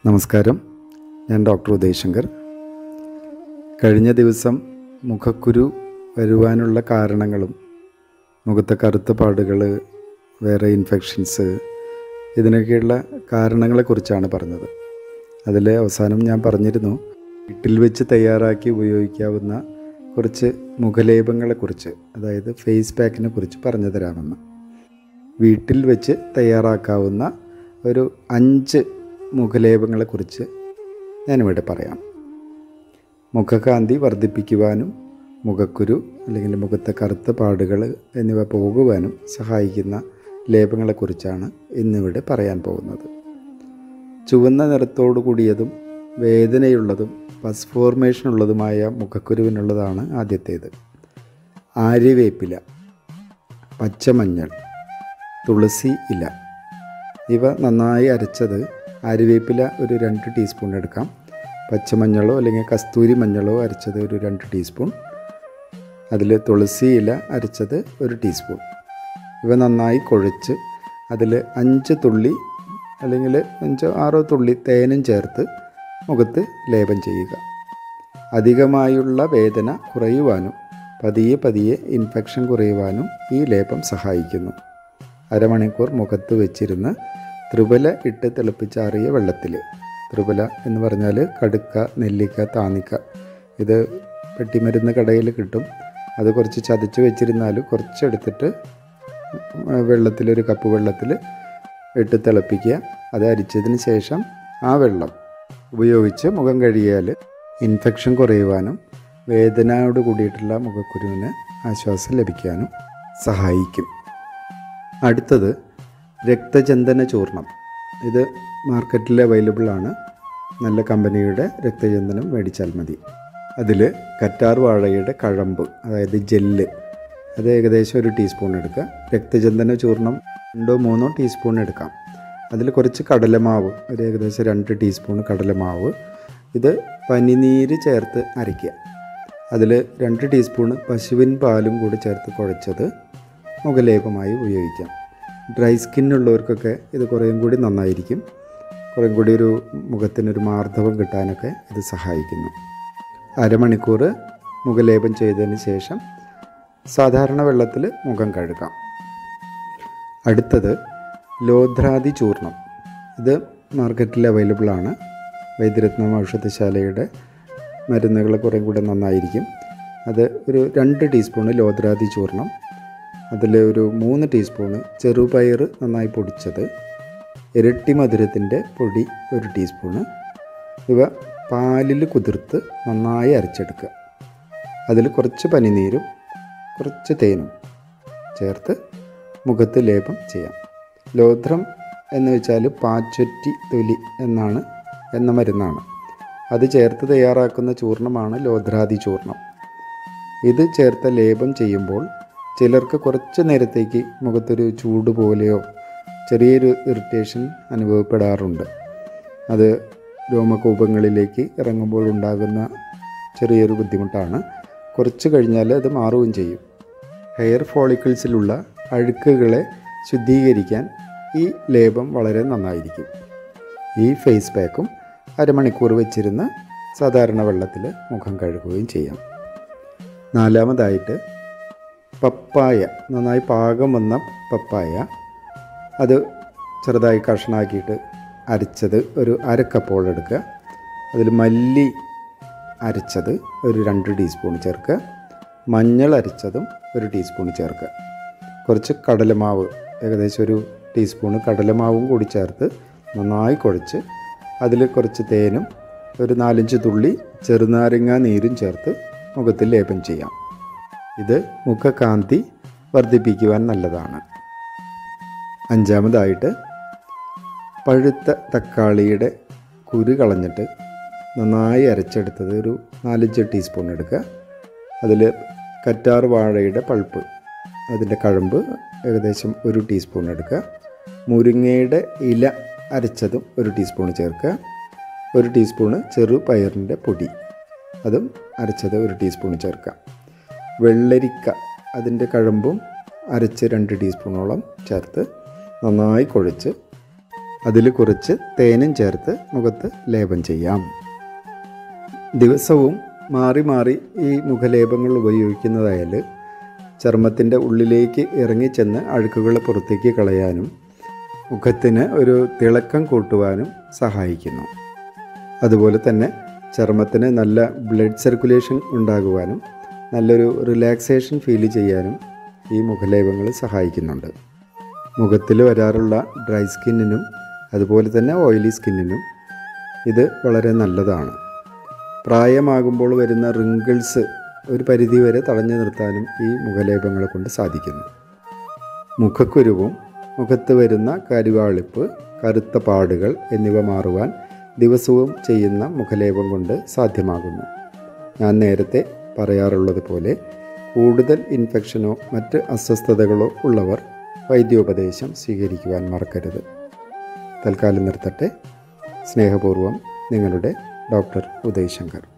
നമസ്കാരം ഞാൻ ഡോക്ടർ ഉദയശങ്കർ കഴിഞ്ഞ ദിവസം മുഖക്കുരു വരുവാനുള്ള കാരണങ്ങളും മുഖത്തെ കറുത്ത പാടുകൾ വേറെ ഇൻഫെക്ഷൻസ് ഇതിനൊക്കെയുള്ള കാരണങ്ങളെക്കുറിച്ചാണ് പറഞ്ഞത് അതിൽ അവസാനം ഞാൻ പറഞ്ഞിരുന്നു വീട്ടിൽ വെച്ച് തയ്യാറാക്കി ഉപയോഗിക്കാവുന്ന കുറച്ച് മുഖലേപങ്ങളെക്കുറിച്ച് അതായത് ഫേസ് പാക്കിനെ കുറിച്ച് പറഞ്ഞു തരാമെന്ന് വീട്ടിൽ വെച്ച് തയ്യാറാക്കാവുന്ന ഒരു അഞ്ച് മുഖലേപങ്ങളെക്കുറിച്ച് ഞാനിവിടെ പറയാം മുഖകാന്തി വർദ്ധിപ്പിക്കുവാനും മുഖക്കുരു അല്ലെങ്കിൽ മുഖത്തെ കറുത്ത പാടുകൾ എന്നിവ പോകുവാനും സഹായിക്കുന്ന ലേപങ്ങളെക്കുറിച്ചാണ് ഇന്നിവിടെ പറയാൻ പോകുന്നത് ചുവന്ന നിറത്തോടു കൂടിയതും വേദനയുള്ളതും പസ് ഫോർമേഷൻ ഉള്ളതുമായ മുഖക്കുരുവിനുള്ളതാണ് ആദ്യത്തേത് ആര്യവേപ്പില പച്ചമഞ്ഞൾ തുളസി ഇല ഇവ നന്നായി അരച്ചത് ആര്യവേപ്പില ഒരു രണ്ട് ടീസ്പൂൺ എടുക്കാം പച്ചമഞ്ഞളോ അല്ലെങ്കിൽ കസ്തൂരി മഞ്ഞളോ അരച്ചത് ഒരു രണ്ട് ടീസ്പൂൺ അതിൽ തുളസി ഇല അരച്ചത് ഒരു ടീസ്പൂൺ ഇവ നന്നായി കുഴച്ച് അതിൽ അഞ്ച് തുള്ളി അല്ലെങ്കിൽ അഞ്ചോ ആറോ തുള്ളി തേനും ചേർത്ത് മുഖത്ത് ലേപം ചെയ്യുക അധികമായുള്ള വേദന കുറയുവാനും പതിയെ പതിയെ ഇൻഫെക്ഷൻ കുറയുവാനും ഈ ലേപം സഹായിക്കുന്നു അരമണിക്കൂർ മുഖത്ത് വെച്ചിരുന്ന് ത്രിപല ഇട്ട് തിളപ്പിച്ചാറിയ വെള്ളത്തിൽ ത്രിപല എന്ന് പറഞ്ഞാൽ കടുക്ക നെല്ലിക്ക താന്നിക്ക ഇത് പെട്ടിമരുന്ന് കടയിൽ കിട്ടും അത് കുറച്ച് ചതച്ച് വെച്ചിരുന്നാൽ കുറച്ചെടുത്തിട്ട് വെള്ളത്തിൽ ഒരു കപ്പ് വെള്ളത്തിൽ ഇട്ട് തിളപ്പിക്കുക അത് അരിച്ചതിന് ശേഷം ആ വെള്ളം ഉപയോഗിച്ച് മുഖം കഴുകിയാൽ ഇൻഫെക്ഷൻ കുറയുവാനും വേദനയോട് കൂടിയിട്ടുള്ള മുഖക്കുരുവിന് ആശ്വാസം ലഭിക്കാനും സഹായിക്കും അടുത്തത് രക്തചന്ദന ചൂർണം ഇത് മാർക്കറ്റിൽ അവൈലബിൾ ആണ് നല്ല കമ്പനിയുടെ രക്തചന്ദനം മേടിച്ചാൽ മതി അതിൽ കറ്റാർ വാഴയുടെ കഴമ്പ് അതായത് ജെല്ല് അത് ഏകദേശം ഒരു ടീസ്പൂൺ എടുക്കുക രക്തചന്ദന ചൂർണം രണ്ടോ മൂന്നോ ടീസ്പൂൺ എടുക്കാം അതിൽ കുറച്ച് കടലമാവ് ഒരു ഏകദേശം രണ്ട് ടീസ്പൂൺ കടലമാവ് ഇത് പനിനീര് ചേർത്ത് അരയ്ക്കുക അതിൽ രണ്ട് ടീസ്പൂണ് പശുവിൻ പാലും കൂടി ചേർത്ത് കുഴച്ചത് മുഖലേപമായി ഉപയോഗിക്കാം ഡ്രൈ സ്കിന്നുള്ളവർക്കൊക്കെ ഇത് കുറേയും കൂടി നന്നായിരിക്കും കുറേ കൂടി ഒരു മുഖത്തിനൊരു മാർദ്ദവം കിട്ടാനൊക്കെ ഇത് സഹായിക്കുന്നു അരമണിക്കൂർ മുഖലേപം ചെയ്തതിന് ശേഷം സാധാരണ വെള്ളത്തിൽ മുഖം കഴുകാം അടുത്തത് ലോധ്രാതി ചൂർണം ഇത് മാർക്കറ്റിൽ അവൈലബിൾ ആണ് വൈദ്യരത്നം ഔഷധശാലയുടെ മരുന്നുകൾ കുറേ കൂടെ നന്നായിരിക്കും അത് ഒരു രണ്ട് ടീസ്പൂണ് ലോദ്രാതി ചൂർണം അതിൽ ഒരു മൂന്ന് ടീസ്പൂണ് ചെറുപയർ നന്നായി പൊടിച്ചത് ഇരട്ടി മധുരത്തിൻ്റെ പൊടി ഒരു ടീസ്പൂണ് ഇവ പാലിൽ കുതിർത്ത് നന്നായി അരച്ചെടുക്കുക അതിൽ കുറച്ച് പനിനീരും കുറച്ച് തേനും ചേർത്ത് മുഖത്ത് ലേപം ചെയ്യാം ലോദ്രം എന്ന് വെച്ചാൽ പാച്ചൊറ്റി തൊലി എന്നാണ് എന്ന മരുന്നാണ് അത് ചേർത്ത് തയ്യാറാക്കുന്ന ചൂർണമാണ് ലോദ്രാതി ചൂർണം ഇത് ചേർത്ത ലേപം ചെയ്യുമ്പോൾ ചിലർക്ക് കുറച്ച് നേരത്തേക്ക് മുഖത്തൊരു ചൂട് പോലെയോ ചെറിയൊരു ഇറിറ്റേഷൻ അനുഭവപ്പെടാറുണ്ട് അത് രോമകൂപങ്ങളിലേക്ക് ഇറങ്ങുമ്പോൾ ഉണ്ടാകുന്ന ചെറിയൊരു ബുദ്ധിമുട്ടാണ് കുറച്ച് കഴിഞ്ഞാൽ അത് മാറുകയും ചെയ്യും ഹെയർ ഫോളിക്കിൾസിലുള്ള അഴുക്കുകളെ ശുദ്ധീകരിക്കാൻ ഈ ലേപം വളരെ നന്നായിരിക്കും ഈ ഫേസ് പാക്കും അരമണിക്കൂർ വെച്ചിരുന്ന് സാധാരണ വെള്ളത്തിൽ മുഖം കഴുകുകയും ചെയ്യാം നാലാമതായിട്ട് പപ്പായ നന്നായി പാകം വന്ന പപ്പായ അത് ചെറുതായി കഷ്ണാക്കിയിട്ട് അരച്ചത് ഒരു അരക്കപ്പോൾ എടുക്കുക അതിൽ മല്ലി അരച്ചത് ഒരു രണ്ട് ടീസ്പൂൺ ചേർക്കുക മഞ്ഞൾ അരച്ചതും ഒരു ടീസ്പൂൺ ചേർക്കുക കുറച്ച് കടലമാവ് ഏകദേശം ഒരു ടീസ്പൂൺ കടലമാവും കൂടി ചേർത്ത് നന്നായി കുഴച്ച് അതിൽ കുറച്ച് തേനും ഒരു നാലഞ്ച് തുള്ളി ചെറുനാരങ്ങ നീരും ചേർത്ത് മുഖത്തിൽ ലേപം ചെയ്യാം ഇത് മുഖകാന്തി വർദ്ധിപ്പിക്കുവാൻ നല്ലതാണ് അഞ്ചാമതായിട്ട് പഴുത്ത തക്കാളിയുടെ കുരു കളഞ്ഞിട്ട് നന്നായി അരച്ചെടുത്തത് ഒരു നാലഞ്ച് ടീസ്പൂൺ എടുക്കുക അതിൽ കറ്റാർ വാഴയുടെ പൾപ്പ് അതിൻ്റെ കഴമ്പ് ഏകദേശം ഒരു ടീസ്പൂൺ എടുക്കുക മുരിങ്ങയുടെ ഇല അരച്ചതും ഒരു ടീസ്പൂൺ ചേർക്കുക ഒരു ടീസ്പൂണ് ചെറു പയറിൻ്റെ പൊടി അതും അരച്ചത് ഒരു ടീസ്പൂൺ ചേർക്കാം വെള്ളരിക്ക അതിൻ്റെ കഴമ്പും അരച്ച് രണ്ട് ടീസ്പൂണോളം ചേർത്ത് നന്നായി കുഴച്ച് അതിൽ കുറച്ച് തേനും ചേർത്ത് മുഖത്ത് ലേപം ചെയ്യാം ദിവസവും മാറി മാറി ഈ മുഖലേപങ്ങൾ ഉപയോഗിക്കുന്നതായാൽ ചർമ്മത്തിൻ്റെ ഉള്ളിലേക്ക് ഇറങ്ങിച്ചെന്ന് അഴുക്കുകൾ പുറത്തേക്ക് കളയാനും മുഖത്തിന് ഒരു തിളക്കം കൂട്ടുവാനും സഹായിക്കുന്നു അതുപോലെ തന്നെ ചർമ്മത്തിന് നല്ല ബ്ലഡ് സർക്കുലേഷൻ ഉണ്ടാകുവാനും നല്ലൊരു റിലാക്സേഷൻ ഫീൽ ചെയ്യാനും ഈ മുഖലേപങ്ങൾ സഹായിക്കുന്നുണ്ട് മുഖത്തിൽ വരാറുള്ള ഡ്രൈ സ്കിന്നിനും അതുപോലെ തന്നെ ഓയിലി സ്കിന്നിനും ഇത് വളരെ നല്ലതാണ് പ്രായമാകുമ്പോൾ വരുന്ന റിങ്കിൾസ് ഒരു പരിധിവരെ തടഞ്ഞു നിർത്താനും ഈ മുഖലേപങ്ങളെ കൊണ്ട് സാധിക്കുന്നു മുഖക്കുരുവും മുഖത്ത് വരുന്ന കരുവാളിപ്പ് കറുത്ത പാടുകൾ എന്നിവ മാറുവാൻ ദിവസവും ചെയ്യുന്ന മുഖലേപം കൊണ്ട് സാധ്യമാകുന്നു ഞാൻ നേരത്തെ പറയാറുള്ളത് പോലെ കൂടുതൽ ഇൻഫെക്ഷനോ മറ്റ് അസ്വസ്ഥതകളോ ഉള്ളവർ വൈദ്യോപദേശം സ്വീകരിക്കുവാൻ മറക്കരുത് തൽക്കാലം നിർത്തട്ടെ സ്നേഹപൂർവ്വം നിങ്ങളുടെ ഡോക്ടർ ഉദയ് ശങ്കർ